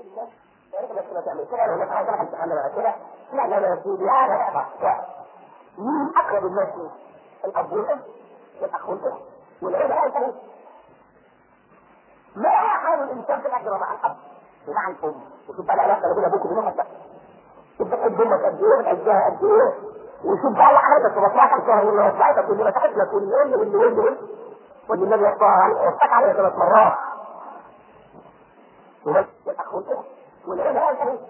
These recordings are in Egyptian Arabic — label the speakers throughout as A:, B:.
A: الناس يا ريت بس ما تعمل كده انا مش عايز احد على كده لا لا لا يا سيدي لا لا لا مين اقرب الناس ليه؟ الاب والام والاخ والاخت والعيله ما حال الانسان في الاجر مع الاب ومع الام وشوف بقى العلاقه ما بين ابوك وبين امك بقى شوف بتحب امك قد ايه وبتعزها قد ايه وشوف بقى حياتك في مصلحتك شهر ولا مصلحتك واللي مسحت لك واللي واللي واللي واللي واللي واللي النبي وصاك عليها ثلاث مرات والاخ والاخت والعيله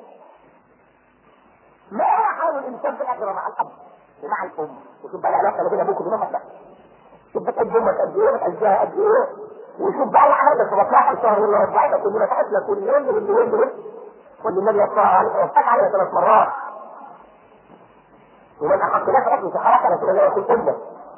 A: ما حال الانسان في الاجر مع الاب ومع الام وشوف بقى العلاقه ما بين ابوك وبين امك بقى شوف بتحب امك قد ايه وبتعزها قد ايه وشوف بقى حياتك في مصلحتك شهر ولا مصلحتك واللي مسحت لك واللي واللي واللي واللي واللي النبي وصاك عليها ثلاث مرات ومن احق لك اكل في حياتك رسول الله يقول امك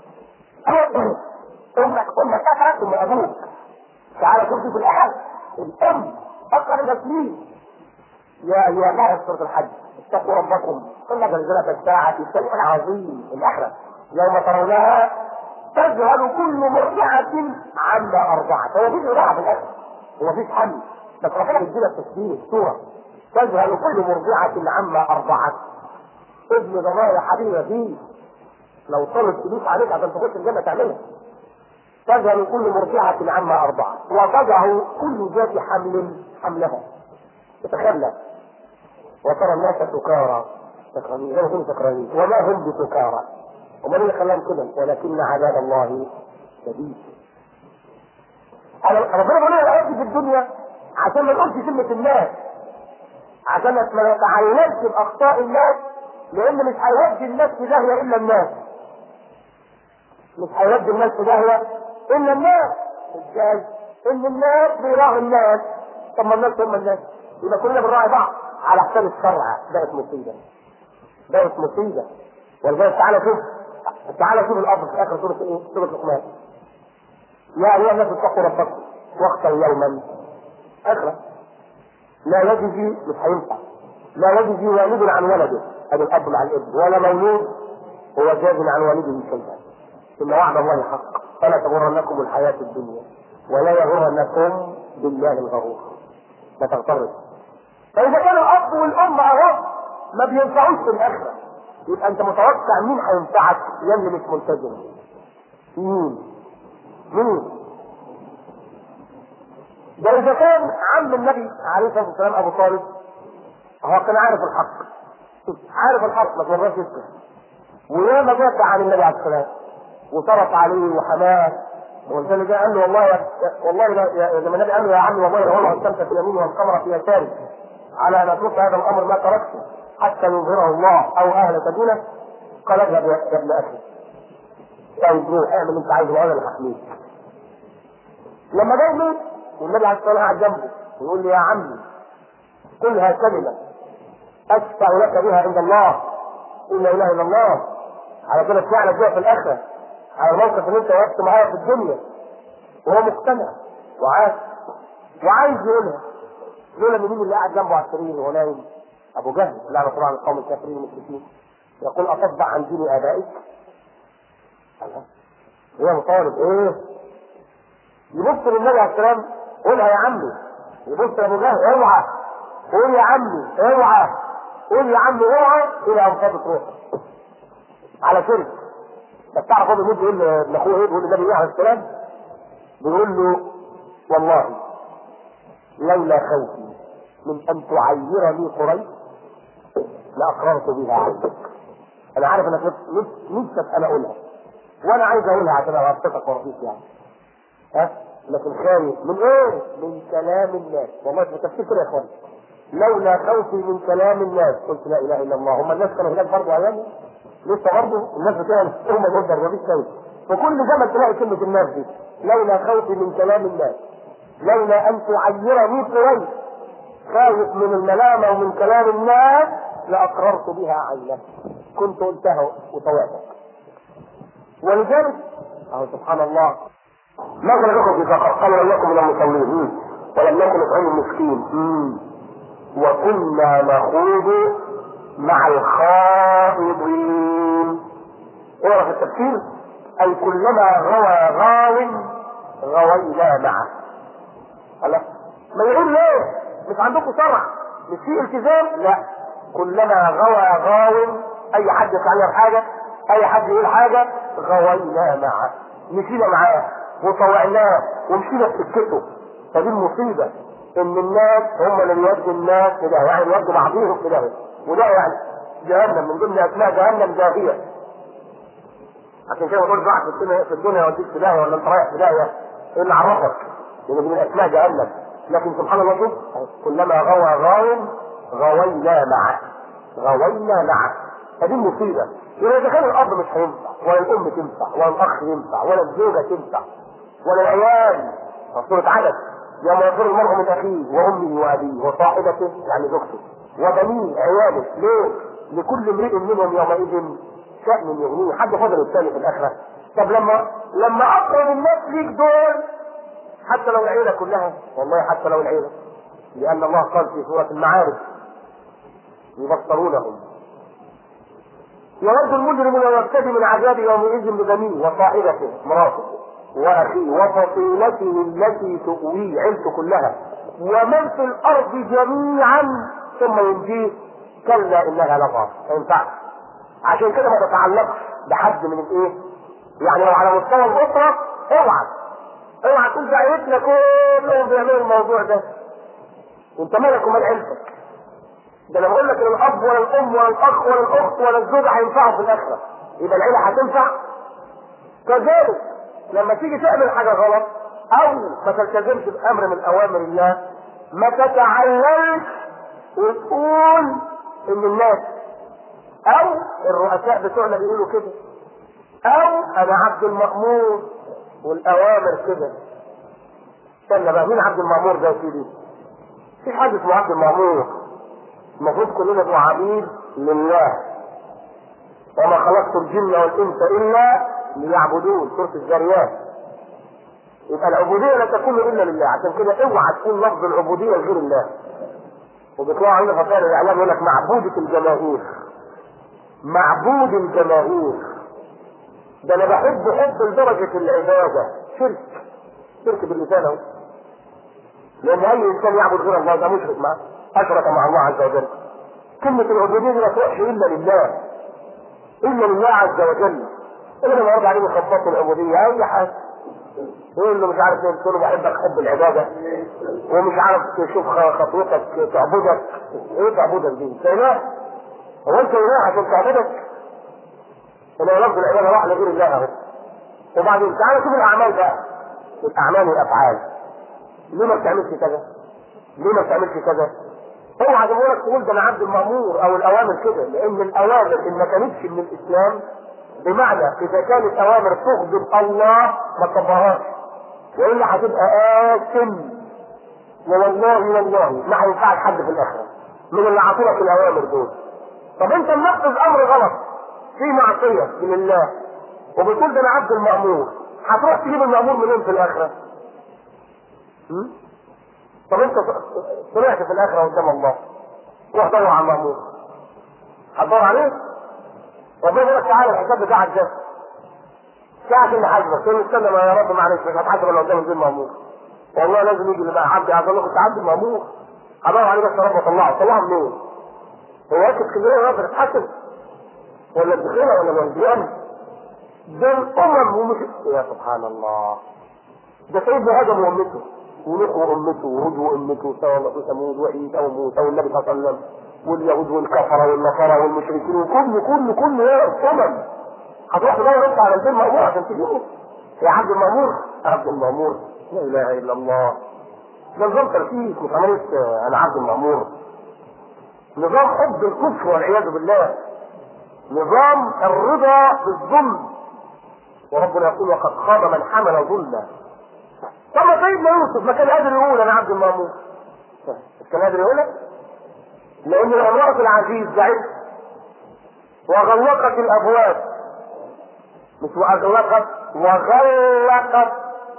A: امك امك كفرت ثم ابوك تعالى شوف في الاحد الام اقرب الى يا ايها الناس سوره الحج اتقوا ربكم ان زلزله الساعه شيء عظيم الاخره يوم ترونها تذهل كل مرضعة عما أرضعت هو مفيش مرضعة في الأكل ومفيش حمل بس ربنا بيدينا التشبيه سورة تذهل كل مرضعة عما أرضعت ابن ضمان يا حبيبي فيه لو طلب فلوس عليك عشان تخش الجنة تعملها تذهل كل مرضعة عما أرضعت وتضع كل ذات حمل حملها تتخلى وترى الناس سكارى سكرانين زي ما كانوا سكرانين وما هم بسكارى ومن اللي خلاهم كده ولكن عذاب الله شديد ربنا بيقول لنا في الدنيا عشان ما نقولش كلمة الناس عشان ما نتعينش بأخطاء الناس لأن مش هيودي الناس في داهية إلا الناس مش هيودي الناس في داهية إلا الناس ازاي؟ إن الناس بيراعوا الناس طب ما الناس هم الناس يبقى كلنا بنراعي بعض على حساب الشرع بقت مصيبة بقت مصيبة ولذلك تعالى شوف تعالى شوف الأرض في آخر سورة إيه؟ سورة لقمان يا أيها الناس اتقوا ربكم واخشوا يوما آخرة لا يجزي مش هينفع لا يجزي والد عن ولده ادي الاب مع الابن ولا مولود هو جاز عن والده شيئا ان وعد الله حق فلا تغرنكم الحياه الدنيا ولا يغرنكم بالله الغرور لا تغتروا فاذا كان الاب والام اهو ما بينفعوش في الاخره يبقى انت متوقع مين هينفعك يا اللي مش ملتزم مين مين ده اذا كان عم النبي عليه الصلاه والسلام ابو طالب هو كان عارف الحق عارف الحق ما تورطش اسمه وياما دافع عن النبي عليه السلام وصرف عليه وحماه ولذلك قال له والله يا والله لا لما النبي قال له يا عمي والله لو وضع الشمس في يميني والقمر في يساري على ان اترك هذا الامر ما تركته حتى يظهره الله او اهل سبيله قال اذهب يا ابن اخي طيب روح اعمل اللي انت عايزه وانا اللي هحميك لما جاي مين والنبي عليه الصلاه والسلام قاعد جنبه ويقول لي يا عمي قلها كلمه اشفع لك بها عند الله ان لا اله الا الله على كده تفعل بها في الاخره على الموقف اللي انت وقفت معايا في الدنيا وهو مقتنع وعايز وعايز يقولها لولا ان مين اللي قاعد جنبه على السرير وهو نايم ابو جهل لعنه الله عن القوم الكافرين المشركين يقول اتصدع عن دين ابائك الله يا مطالب ايه يبص للنبي عليه السلام قولها يا عمي يبص لابو جهل اوعى قول يا عمي اوعى قول يا عمي اوعى الى ان فاضت روحك على شرك بس تعرف هو بيقول يقول لاخوه ايه بيقول للنبي عليه السلام بيقول له والله لولا خوفي من ان تعيرني قريش لاقررت بها عنك انا عارف انك نفسك انا اقولها وانا عايز اقولها عشان ابسطك ورقيق يعني ها لكن خايف من ايه؟ من كلام الناس والله في تفسير كده يا اخوان لولا خوفي من كلام الناس قلت لا اله الا الله هم الناس كانوا هناك برضه ايامي لسه برضه الناس بتاعي هم جدا ما فيش خوف فكل زمن تلاقي كلمه الناس دي لولا خوفي من كلام الناس لولا ان تعيرني قريش خايف من الملامه ومن كلام الناس لاقررت بها عن نفسي كنت قلتها وطوعتك ولذلك اهو سبحان الله ما خلقكم في سقر قال لم نكن من المصلين ولم نكن نطعم المسكين وكنا نخوض مع الخائضين اقرا في التفسير اي كلما غوى غاو غوينا معه الله ما يقول ليه مش عندكم شرع مش في التزام لا كلما غوى غاو اي حد يتعلم حاجه اي حد يقول حاجه غوينا معه مشينا معاه وطوعناه ومشينا في سكته فدي المصيبه ان الناس هم اللي بيودوا الناس كده يعني بيودوا بعضيهم كده وده يعني جهنم من ضمن اسماء جهنم زاهيه عشان كده بقول ضعف في الدنيا في الدنيا يوديك في داهيه ولا انت رايح في داهيه ايه اللي عرفك؟ لان دي من اسماء جهنم لكن سبحان الله شوف كلما غوى غاو غوينا معه غوينا معه فدي المصيبه يبقى اذا كان الاب مش هينفع ولا الام تنفع ولا الاخ ينفع ولا الزوجه تنفع ولا العيال سوره عدد يوم يفر المرء من اخيه وامه وابيه وصاحبته يعني زوجته وبنيه عياله ليه؟ لكل امرئ منهم يومئذ شأن يغنيه حد فضل الثاني في الاخره طب لما لما اقرب الناس ليك دول حتى لو العيله كلها والله حتى لو العيله لان الله قال في سوره المعارف يبصرونهم يود المجرم لو يبتدي من عذاب يومئذ ببنيه وصاحبته مراته واخيه وفصيلته التي تؤويه عيلته كلها ومن في الارض جميعا ثم ينجيه كلا انها لظى ما ينفعش عشان كده ما تتعلقش بحد من الايه يعني لو على مستوى الاسره اوعى اوعى تقول ده عيلتنا كلهم بيعملوا الموضوع ده انت مالك ومال عيلتك ده انا بقول لك ان الاب ولا الام ولا الاخ ولا الاخت ولا الزوجه هينفعوا في الاخره يبقى العيله هتنفع كذلك لما تيجي تعمل حاجه غلط او ما تلتزمش بامر من اوامر الله ما تتعلمش وتقول ان الناس او الرؤساء بتوعنا بيقولوا كده او انا عبد المأمور والاوامر كده استنى بقى مين عبد المأمور ده يا سيدي؟ في حد اسمه عبد المأمور المفروض كلنا نبقى عبيد لله وما خلقت الجن والانس الا ليعبدون سوره الذريات يبقى العبوديه لا تكون الا لله عشان كده اوعى تكون لفظ العبوديه لغير الله وبيطلعوا عندنا فصائل الاعلام يقول لك معبوده الجماهير معبود الجماهير ده انا بحب حب لدرجه العباده شرك شرك باللسان اهو لان اي انسان يعبد غير الله ده مشرك معه اشرك مع الله عز وجل كلمه العبوديه دي ما تروحش الا لله الا لله عز وجل اللي النهارده عليه يخبطوا العبوديه اي حاجه يقول له مش عارف ايه تقول له بحبك حب العباده ومش عارف تشوف خطوتك تعبدك ايه تعبدك دي؟ انت اله هو انت اله عشان تعبدك؟ انا لفظ العباده راح لغير الله اهو وبعدين تعالى شوف الاعمال بقى الاعمال والافعال ليه ما بتعملش كذا؟ ليه ما بتعملش كذا؟ اوعى جمهورك تقول ده انا عبد المامور او الاوامر كده لان الاوامر ان ما كانتش من الاسلام بمعنى اذا كانت اوامر تغضب الله ما تطبقهاش والا هتبقى آثم والله والله ما هينفعك حد في الاخره من اللي عطولك الاوامر دول طب انت منفذ امر غلط في معصيه من الله وبتقول ده انا عبد المامور هتروح تجيب المامور منين في الاخره؟ م? طب انت طلعت في الاخره قدام الله روح دور على المامور هتدور عليه؟ ربنا يقول لك تعالى الحساب بتاعك ده ساعة اللي حاسبك تقول استنى ما يا رب معلش مش هتحاسب انا قدام الدين مامور والله لازم يجي اللي بقى عبد عايز اقول لك كنت عبد مامور هدور عليه بس يا رب اطلعه طلعه منين؟ هو واقف اسكندريه يقدر يتحاسب ولا الدخيله ولا الورديان ده الامم ومش يا سبحان الله ده سيدنا ادم وامته ونوح وامته وهود وامته وثمود وعيسى وموسى والنبي صلى الله عليه وسلم واليهود والكفره والنصارى والمشركين وكل كل كل يا الامم هتروح تدور انت على البيت مأمور عشان تجيبه يا عبد المأمور عبد المأمور لا اله الا الله ده نظام تركيز مش عمليه انا عبد المأمور نظام حب الكفر والعياذ بالله نظام الرضا بالظلم وربنا يقول وقد خاب من حمل ظلما طب ما سيدنا يوسف ما كان قادر يقول انا عبد المأمور مش كان قادر يقولها لان امرأة العزيز دعت وغلقت الابواب مش واغلقت وغلقت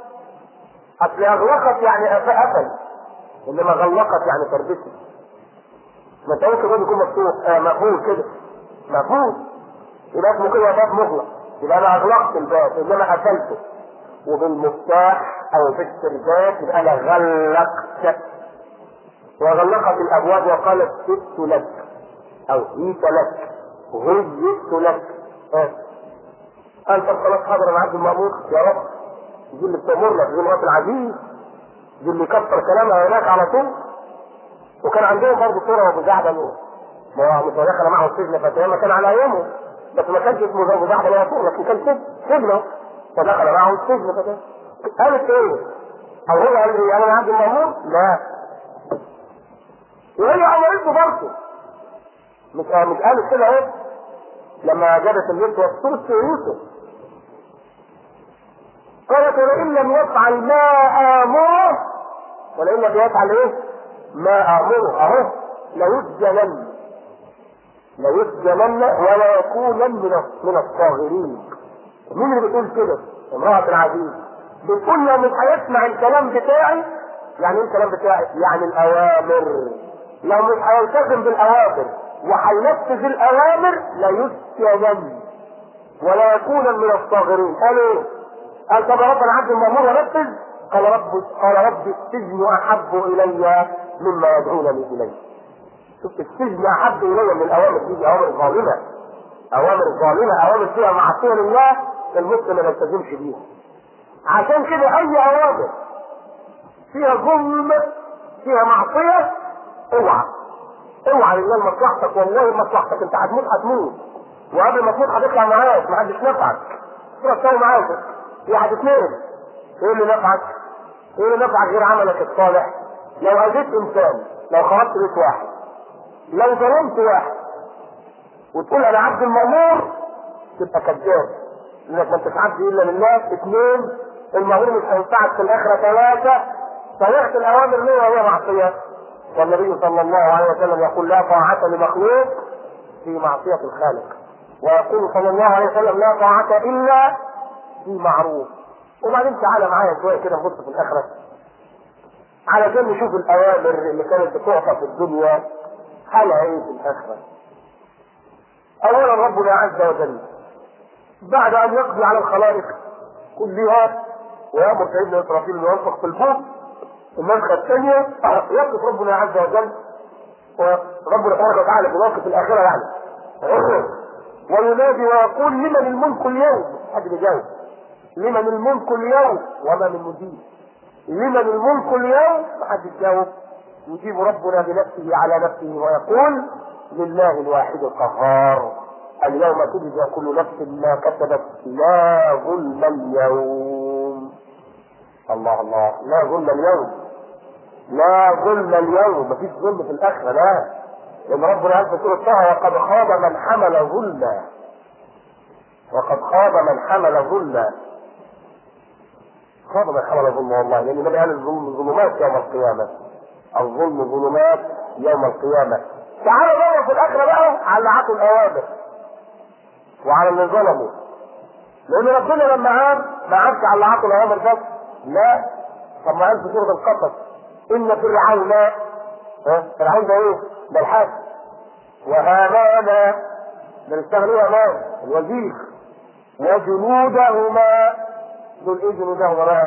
A: اصل اغلقت يعني قفل انما غلقت يعني تربست ما انت ممكن الباب يكون مفتوح آه مقفول كده مقفول يبقى اسمه كده باب مغلق يبقى انا اغلقت الباب انما قفلته وبالمفتاح او بالسردات يبقى انا غلقت وغلقت الابواب وقالت جئت لك او جئت لك هيئت لك ها. قال طب خلاص حاضر انا عبد المامور يا رب دي اللي بتامرنا في المرات العزيز دي اللي كسر كلامها هناك على طول وكان عندهم برضه صوره وابو زعبل ما هو مش دخل معه السجن فتيما كان على ايامه بس ما كانش اسمه ابو زعبل ولا صوره لكن كان سجن سجنه فدخل معه السجن فتيما قالت ايه؟ او هو قال لي انا عبد المامور؟ لا وهي عملته برضه مش مش قالت كده اهو لما جابت البنت وصلت يوسف قالت ولئن لم يفعل ما امره ولئن لم يفعل ايه؟ ما امره اهو ليسجنن ليسجنن ولا يكونن من من الصاغرين مين اللي بتقول كده؟ امرأة العزيز بتقول لو مش هيسمع الكلام بتاعي يعني ايه الكلام بتاعي؟ يعني الاوامر لو مش هيلتزم بالاوامر وهينفذ الاوامر ليسجنن ولا يكون من الصاغرين قال ايه؟ قال طب يا رب انا عبد المامور ونفذ قال رب قال رب السجن احب الي مما يدعونني اليه شفت السجن احب الي من الاوامر دي, دي اوامر ظالمه اوامر ظالمه اوامر فيها معصيه لله المسلم ما يلتزمش بيها عشان كده اي اوامر فيها ظلم فيها معصيه اوعى اوعى لله مصلحتك والله مصلحتك انت هتموت هتموت وقبل ما تموت هتطلع معاك محدش نفعك تروح تسوي معاك واحد اثنين ايه اللي نفعك؟ ايه اللي نفعك غير عملك الصالح؟ لو اذيت انسان لو خرجت بيت واحد لو ظلمت واحد وتقول انا عبد المامور تبقى كذاب لانك ما انتش عبد الا لله اثنين المامور مش هينفعك في الاخره ثلاثه طريقه الاوامر ليه وهي معصيه والنبي صلى الله عليه وسلم يقول لا طاعه لمخلوق في معصيه الخالق ويقول صلى الله عليه وسلم لا طاعه الا في معروف وبعدين تعالى معايا شويه كده نبص في الاخره علشان نشوف الاوامر اللي كانت بتعطى في الدنيا حالها ايه في الاخره اولا ربنا عز وجل بعد ان يقضي على الخلائق كلها ويامر سيدنا اسرافيل انه ينفخ في البوق النفخه الثانيه يقف ربنا عز وجل وربنا تبارك وتعالى في موقف الاخره يعني وينادي ويقول لمن الملك اليوم حد بيجاوب لمن الملك اليوم وما من مجيب لمن الملك اليوم محد يجاوب يجيب ربنا بنفسه على نفسه ويقول لله الواحد القهار اليوم تجزى كل نفس ما كسبت لا ظلم اليوم الله الله لا ظلم اليوم لا ظلم اليوم مفيش ظلم في الاخره لا لان ربنا قال في سوره طه وقد خاب من حمل ظلما وقد خاب من حمل ظلما خاب من حمل ظلما والله لان النبي قال الظلم ظلمات يوم القيامه الظلم ظلمات يوم القيامه تعالوا بقى في الاخره بقى على اللي عطوا الاوامر وعلى اللي ظلموا لان ربنا لما عاد ما عادش على اللي عطوا الاوامر بس لا طب ما قال في سوره القصص ان فرعون ها فرعون ده ايه؟ ده الحاكم وهامان ده بيشتغلوا امان الوزير وجنودهما دول ايه جنودهما بقى؟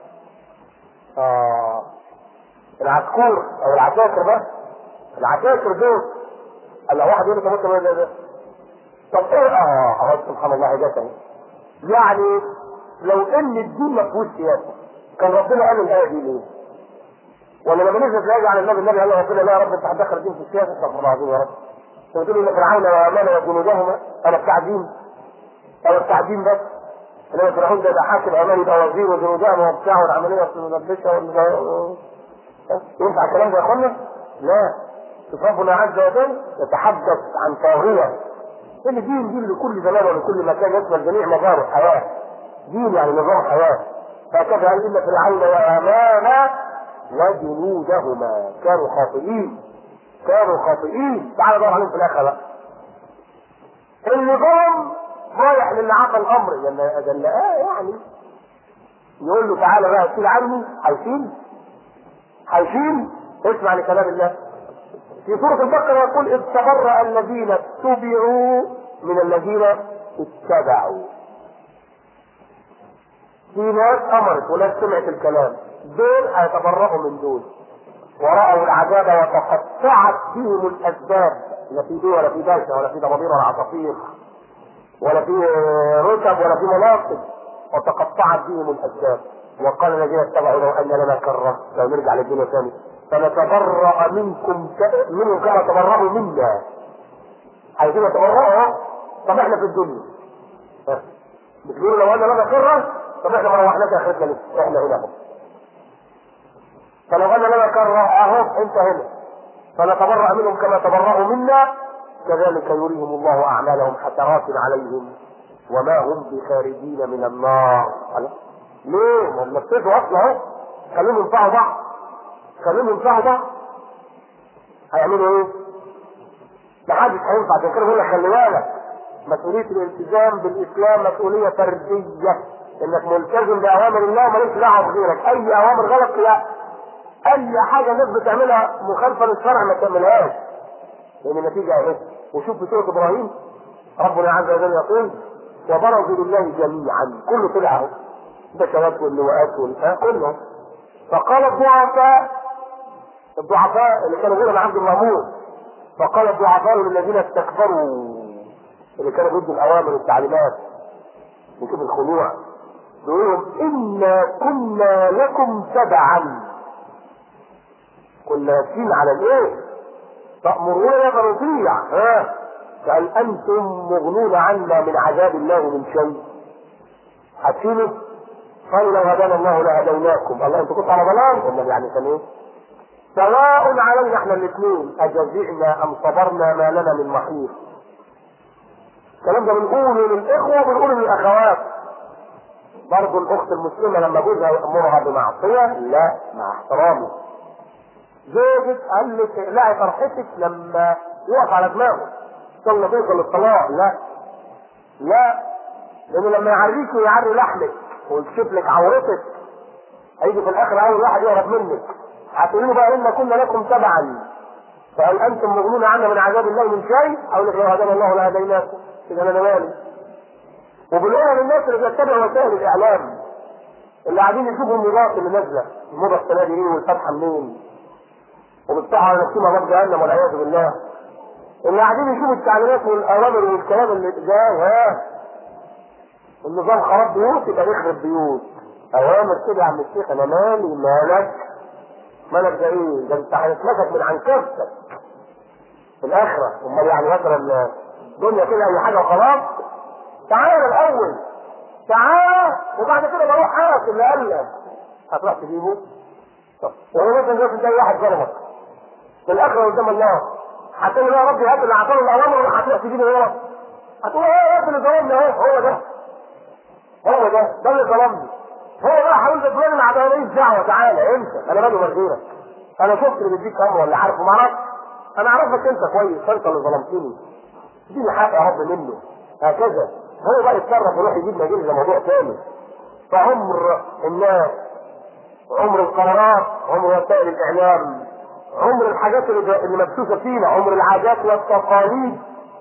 A: اه العسكور او العساكر بقى العساكر دول الا واحد يقول لك ممكن ده ده طب ايه اه اه سبحان الله جت يعني لو ان الدين ما فيهوش سياسه كان ربنا قال الايه دي ليه؟ ولا لما نزلت الايه على النبي النبي قال له ربنا لا يا رب انت هتدخل الدين في السياسه استغفر الله العظيم يا رب انت بتقول ان فرعون وامان وجنودهما انا بتاع دين انا بتاع دين بس انما فرعون ده ده حاكم امان يبقى وزير وجنودهما وبتاع والعمليه المدبشه ينفع الكلام ده يا اخوانا؟ لا شوف ربنا عز وجل يتحدث عن طاغيه ان دين دين لكل زمان ولكل مكان يشمل جميع مظاهر الحياه دين يعني نظام حياه هكذا قال ان فرعون وامان وجنودهما كانوا خاطئين كانوا خاطئين تعال دور عليهم في الاخره بقى النظام رايح للي عطى الامر لان ده اه يعني يقول له تعالى بقى شيل عني هيشيل هيشيل اسمع لكلام الله في سورة البقرة يقول إذ تبرأ الذين اتبعوا من الذين اتبعوا في ناس أمرت وناس سمعت الكلام دول هيتبرأوا من دول ورأوا العذاب وتقطعت فيهم الأسباب لا في دي ولا في باشا ولا في ضبابير ولا عصافير ولا في ركب ولا في مناصب وتقطعت بهم الأسباب وقال الذين اتبعوا لو أن لنا كرة لو نرجع للدنيا ثاني فنتبرأ منكم ك... منهم كما تبرأوا منا عايزين يتبرأوا طب احنا في الدنيا ها. بتقولوا لو أن لنا كرة طب احنا ما روحناش اخرتنا لسه احنا هنا اهو فلو أن لنا كرة اهو انت هنا فنتبرأ منهم كما تبرأوا منا كذلك يريهم الله أعمالهم حسرات عليهم وما هم بخارجين من النار قال ليه؟ ما هم نفسه اصلا اهو خليهم ينفعوا بعض خليهم ينفعوا بعض هيعملوا ايه؟ محدش هينفع عشان كده بقول لك خلي بالك مسؤولية الالتزام بالإسلام مسؤولية فردية إنك ملتزم بأوامر الله ومالكش دعوة بغيرك أي أوامر غلط لا أي حاجة الناس بتعملها مخالفة للشرع ما تعملهاش لأن النتيجة أهي وشوف في سورة إبراهيم ربنا عز وجل يقول وبرزوا لله جميعا كله طلع اهو البشوات واللواءات والفاء كله فقال الضعفاء الضعفاء اللي كانوا غير عبد المأمون فقال الضعفاء للذين استكبروا اللي كانوا ضد الاوامر والتعليمات وشوف الخضوع يقول لهم انا كنا لكم تبعا كنا ماشيين على الايه تأمرون فنطيع ها فهل انتم مغنون عنا من عذاب الله من شيء هتشيلوا قالوا لو هدانا الله لهديناكم الله انتوا كنتوا على ضلال قلنا يعني كان ايه سواء علينا احنا الاثنين اجزعنا ام صبرنا ما لنا من محيط الكلام ده بنقوله للاخوه وبنقوله للاخوات برضه الاخت المسلمه لما جوزها يامرها بمعصيه لا مع احترامي زوجك قال لك اقلعي فرحتك لما يقف على دماغه ثم توصل للطلاق لا لا لانه لما يعريك ويعري لحمك ويكشف لك عورتك هيجي في الاخر اول واحد يهرب منك هتقولوا بقى ان كنا لكم تبعا فهل انتم مغنون عنا من عذاب الله من شيء او لك لو هدانا الله لهديناكم اذا انا مالي وبنقولها للناس اللي بيتبعوا وسائل الاعلام اللي قاعدين يشوفوا الموضات اللي نازله الموضه السنه دي ايه والفتحه منين وبتطلع على نفسهم عذاب جهنم والعياذ بالله اللي قاعدين يشوفوا التعليمات والاوامر والكلام اللي جاي ها النظام خراب بيوت يبقى يخرب بيوت اوامر كده يا عم الشيخ انا مالي مالك مالك ده ايه ده انت هيتمسك من عن كفتك في الاخره امال يعني مثلا الدنيا كده اي حاجه وخلاص تعالى الاول تعالى وبعد كده بروح حرس اللي قال لك هتروح تجيبه طب ولو مثلا دلوقتي تلاقي واحد ظلمك في الاخره قدام الله هتقول له يا رب هات اللي عطاله الاوامر ولا هتروح تجيبه ورا هتقول ايه يا رب اللي ظلمني اهو هو ده هو ده ده اللي ظلمني هو بقى هقول ده فلان مع ده ماليش دعوه تعالى انت انا مالي من غيرك انا شفت اللي بيديك امر ولا عارفه ما اعرفش انا اعرفك انت كويس فانت اللي ظلمتني اديني حق يا رب منه هكذا هو بقى يتصرف ويروح يجيب نجيب ده موضوع تاني فعمر الناس عمر القرارات عمر وسائل الاعلام عمر الحاجات اللي اللي مبثوثه فينا عمر العادات والتقاليد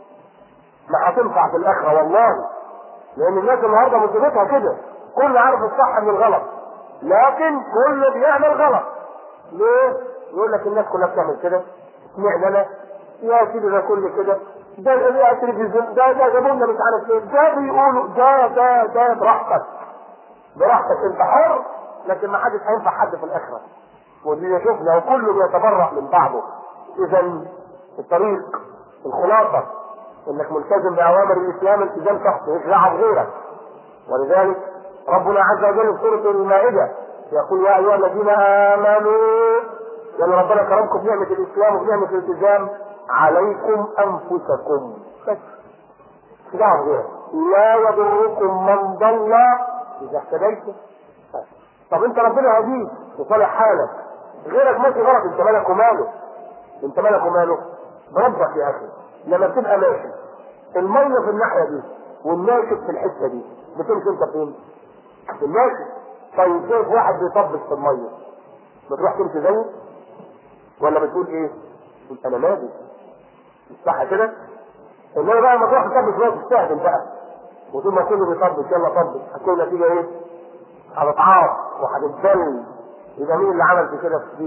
A: ما هتنفع في الاخره والله لان الناس النهارده مصيبتها كده كل عارف الصح من الغلط لكن كل بيعمل غلط ليه؟ يقول لك الناس كلها بتعمل كده اشمعنى انا؟ يا سيدي ده كل كده ده ده التلفزيون ده ده جابوا لنا مش عارف ايه ده بيقولوا ده ده ده براحتك براحتك انت حر لكن ما حدش هينفع حد في الاخره ودي شفنا وكله بيتبرأ من بعضه اذا الطريق الخلاصه انك ملتزم باوامر الاسلام التزام شخصي مش دعوه بغيرك ولذلك ربنا عز وجل في سوره المائده يقول يا ايها الذين امنوا لان ربنا كرمكم بنعمه الاسلام وبنعمه الالتزام عليكم انفسكم بس مش دعوه بغيرك لا يضركم من ضل اذا اهتديتم طب انت ربنا هديك وصالح حالك غيرك ماشي غلط انت مالك وماله انت مالك وماله بربك يا اخي لما بتبقى ماشي الميه في الناحيه دي والناشف في الحته دي بتمشي انت فين؟ في الناشف طيب شايف واحد بيطبش في الميه بتروح تمشي زيه ولا بتقول ايه؟ تقول انا مالي مش صح كده؟ انما بقى لما تروح تطبش بقى تستهبل بقى وطول ما كله بيطبش يلا طبش هتكون النتيجه ايه؟ هتتعاط وهتتبل يبقى مين اللي عمل في كده في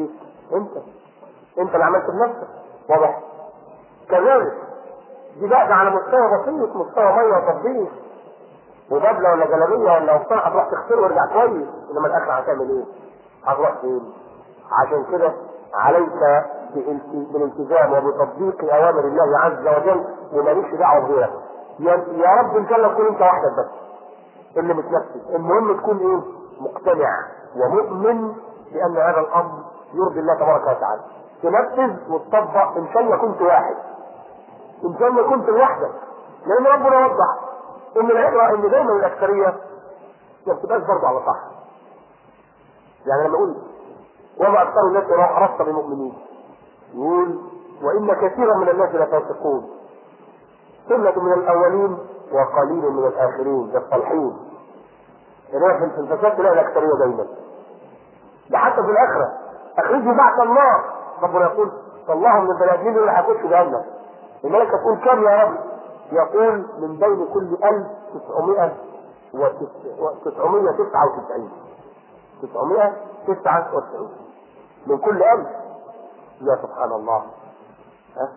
A: انت انت اللي عملت بنفسك واضح كذلك دي بقى على مستوى بسيط مستوى ميه وتطبيق وبدله ولا جلابيه ولا قفطان هتروح تغسله وارجع كويس انما الاكل هتعمل ايه؟ هتروح فين؟ عشان كده عليك بالالت- بالالتزام وبتطبيق اوامر الله عز وجل وماليش دعوه بغيرك يا يا رب ان شاء الله تكون انت وحدك بس اللي متنفذ المهم تكون ايه؟ مقتنع ومؤمن بان هذا الامر يرضي الله تبارك وتعالى تنفذ وتطبق ان شاء الله كنت واحد ان شاء الله كنت لوحدك لان ربنا وضح ان العبره ان دايما الاكثريه ما بتبقاش برضه على صح يعني لما اقول وما اكثر الناس ولو حرصت بمؤمنين يقول وان كثيرا من الناس لفاسقون ثلة من الاولين وقليل من الاخرين ده الصالحين يعني في الفساد تلاقي الاكثريه دايما ده حتى في الاخره اخرجوا بعد النار ربنا يقول والله من البني ادمين اللي هيخشوا جهنم الملكه تقول كم يا رب؟ يقول من بين كل 1900 و 999 999 من كل 1000 يا سبحان الله ها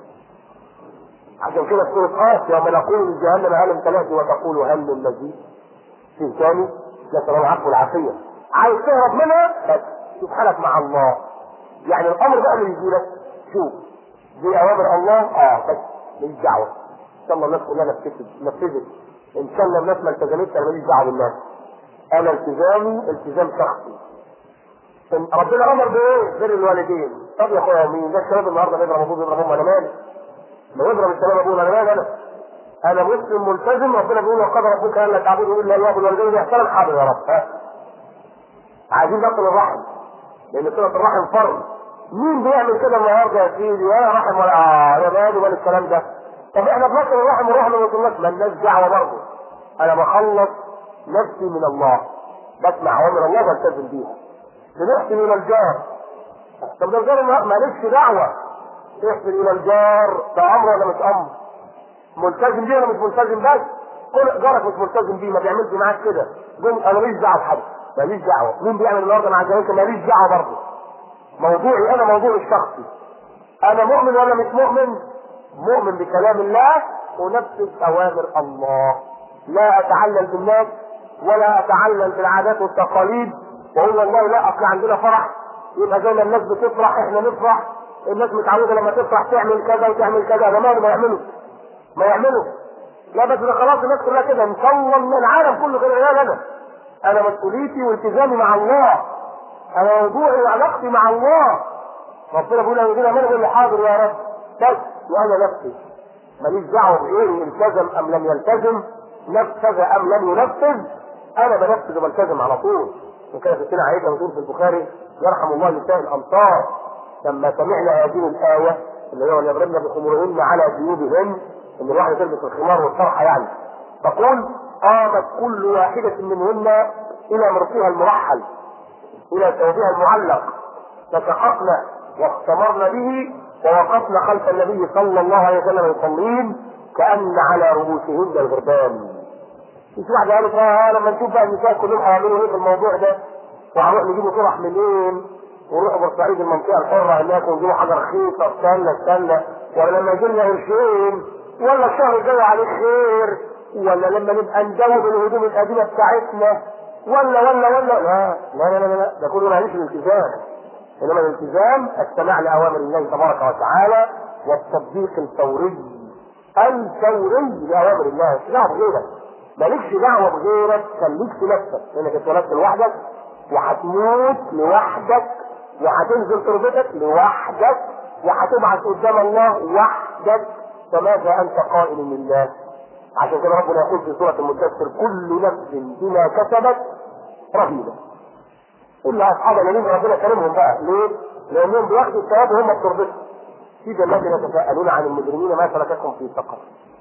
A: عشان كده في سورة قاف يوم نقول لجهنم هل امتلأت وتقول هل من مزيد في ثاني نسأل الله العفو والعافية عايز تهرب منها بس شوف حالك مع الله يعني الأمر بقى اللي يجي لك شوف دي أوامر الله اه بس ماليش دعوة إن شاء الله الناس كلها نفذت نفذت إن شاء الله الناس ما التزمتش أنا ماليش دعوة بالناس أنا التزامي التزام شخصي إن ربنا امر بايه؟ بر الوالدين طب يا اخويا مين ده الشباب النهارده بيضرب ابوه بيضرب امه انا مالي ما يضرب الشباب ابوه انا مالي انا انا مسلم ملتزم ربنا بيقول وقد ربك الا تعبدوا الا الله بالوالدين احسانا حاضر يا رب ها عايزين نصل الرحم لان صله الرحم فرض مين بيعمل كده النهارده يا سيدي ولا رحم ولا اه يا مالي ولا الكلام ده طب احنا بنصل الرحم ونروح للناس ما الناس دعوه برضه انا بخلص نفسي من الله بسمع اوامر الله بلتزم بيها بنحسن الى الجار طب ده الجار ما- مالكش دعوه تحسن الى الجار ده امر ولا مش امر ملتزم بيه ولا مش ملتزم بس كل جارك مش ملتزم بيه ما بيعملش معاك كده قول انا ماليش دعوه بحد ماليش دعوه مين بيعمل النهارده مع الجماعه ماليش دعوه برضه موضوعي انا موضوعي الشخصي انا مؤمن ولا مش مؤمن مؤمن بكلام الله ونفذ اوامر الله لا اتعلل بالناس ولا اتعلل بالعادات والتقاليد واقول والله لا اصل عندنا فرح يبقى زي ما الناس بتفرح احنا نفرح الناس متعوده لما تفرح تعمل كذا وتعمل كذا ده ما يعملوا ما يعملوا لا بس ده خلاص الناس كلها كده ان شاء الله من العالم كله كده لا انا انا مسؤوليتي والتزامي مع الله انا موضوعي وعلاقتي مع الله ربنا بيقول انا كده من اللي حاضر يا رب بس وانا نفسي ماليش دعوه بايه التزم ام لم يلتزم نفذ ام لم ينفذ انا بنفذ وبلتزم على طول وكان ستنا عائشه بتقول في البخاري يرحم الله نساء الامصار لما سمعنا هذه الايه اللي هو يضربن بخمرهن على جيوبهن ان الواحده تلبس الخمار والطرحه يعني تقول قامت كل واحده منهن الى مرقها المرحل الى ثوبها المعلق فسحقن واختمرن به ووقفن خلف النبي صلى الله عليه وسلم يصلين كان على رؤوسهن الغربان مش واحده قالت اه لما نشوف بقى النساء كلهم هيعملوا ايه في الموضوع ده وهنروح نجيبوا طرح منين ونروح بورسعيد المنطقه الحره هناك ونجيبوا حاجه رخيصه استنى استنى ولا لما يجي لنا قرشين ولا الشهر الجاي عليه خير ولا لما نبقى ندوب الهدوم القديمه بتاعتنا ولا ولا ولا لا لا لا لا, لا. ده كله ماليش الالتزام انما الالتزام السماع لاوامر الله تبارك وتعالى والتطبيق الفوري الفوري لاوامر الله مش دعوه بغيرك مالكش دعوه بغيرك خليك في نفسك لانك اتولدت لوحدك وهتموت لوحدك وهتنزل تربتك لوحدك وهتبعث قدام الله وحدك فماذا انت قائل لله عشان كده ربنا يقول في سوره المدثر كل نفس بما كسبت رهينه الا اصحاب اليمين ربنا كرمهم بقى ليه؟ لانهم بياخدوا الثواب وهم بتربتهم في جنات يتساءلون عن المجرمين ما سلككم في سقر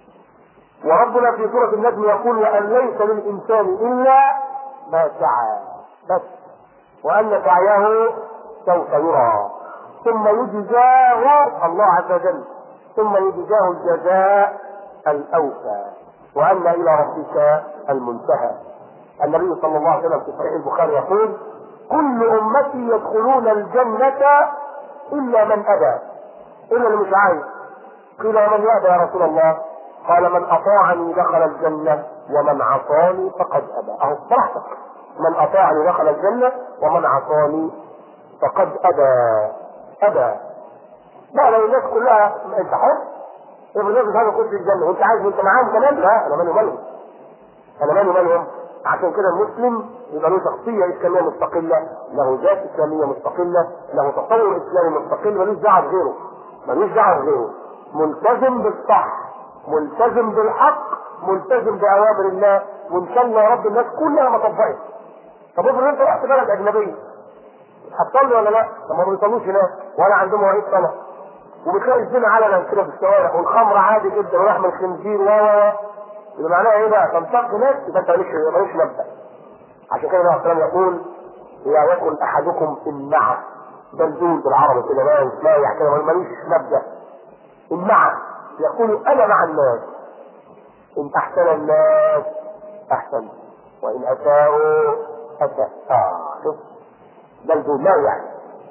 A: وربنا في سورة النجم يقول وأن ليس للإنسان إلا ما سعى بس وأن سعيه سوف يرى ثم يجزاه الله عز وجل ثم يجزاه الجزاء الأوفى وأن إلى ربك المنتهى النبي صلى الله عليه وسلم في صحيح البخاري يقول كل أمتي يدخلون الجنة إلا من أبى إلا اللي مش عايز قيل ومن يأبى يا رسول الله قال من أطاعني دخل الجنة ومن عصاني فقد أبى أهو براحتك من أطاعني دخل الجنة ومن عصاني فقد أبى أبى لا لو الناس كلها أنت حر افرض الناس مش عايز يخش الجنة وأنت عايز وأنت معاهم كمان لا أنا مالي ومالهم أنا مالي ومالهم عشان كده المسلم يبقى له شخصية إسلامية مستقلة له ذات إسلامية مستقلة له تصور إسلامي مستقل ملوش دعوة بغيره ملوش دعوة بغيره ملتزم بالصح ملتزم بالحق ملتزم بأوامر الله وإن شاء الله يا رب الناس كلها ما طبقت طب افرض أنت رحت بلد أجنبية هتصلي ولا لا؟ طب ما بيصلوش هناك ولا عندهم مواعيد صلاة وبتلاقي الزنا علنا كده في الشوارع والخمر عادي جدا ولحم الخنزير و و يبقى معناها ايه بقى؟ تنطق ناس يبقى انت مالكش مالكش مبدا عشان كده النبي صلى الله عليه وسلم يقول لا يكن احدكم امعه بلدول بالعربي كده لا مايع كده ماليش مبدا امعه يقول انا مع الناس ان احسن الناس احسن وان اساءوا اساء اه شوف بلدول مايع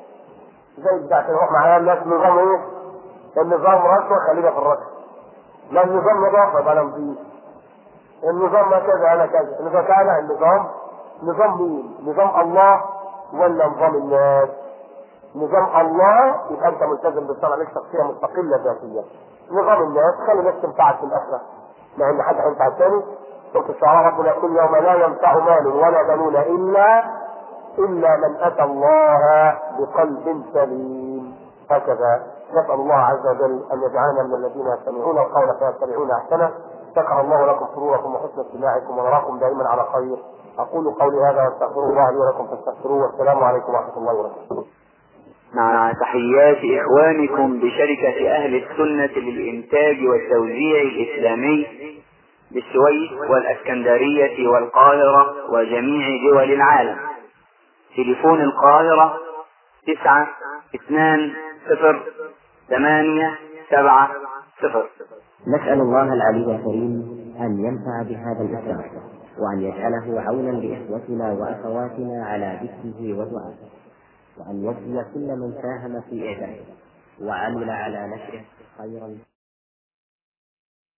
A: زي بتاع كده روح معايا الناس نظام ايه؟ النظام رشوه خلينا في الرشوه لا النظام نظافه يبقى انا نظيف النظام ما كذا انا كذا اذا كان النظام نظام مين؟ نظام الله ولا نظام الناس؟ نظام الله يبقى انت ملتزم بالشرع لك شخصيه مستقله ذاتيه. نظام الناس خلي الناس تنفعك في الاخره. مع ان حد هينفع الثاني. سوره الشعراء ربنا يقول يوم لا ينفع مال ولا بنون الا الا من اتى الله بقلب سليم. هكذا نسال الله عز وجل ان يجعلنا من الذين يستمعون القول فيتبعون احسنه شكر الله لكم سروركم وحسن استماعكم ونراكم دائما على خير اقول قولي هذا واستغفر الله لي ولكم فاستغفروه والسلام عليكم ورحمه الله وبركاته.
B: مع تحيات إخوانكم بشركة أهل السنة للإنتاج والتوزيع الإسلامي بالسويس والأسكندرية والقاهرة وجميع دول العالم تليفون القاهرة تسعة اثنان صفر ثمانية سبعة صفر
C: نسأل الله العلي الكريم أن ينفع بهذا الإسلام وأن يجعله عونا لإخوتنا وأخواتنا على ذكره ودعائه وأن يجزي كل من ساهم في إعداده وعمل على نشره خيرا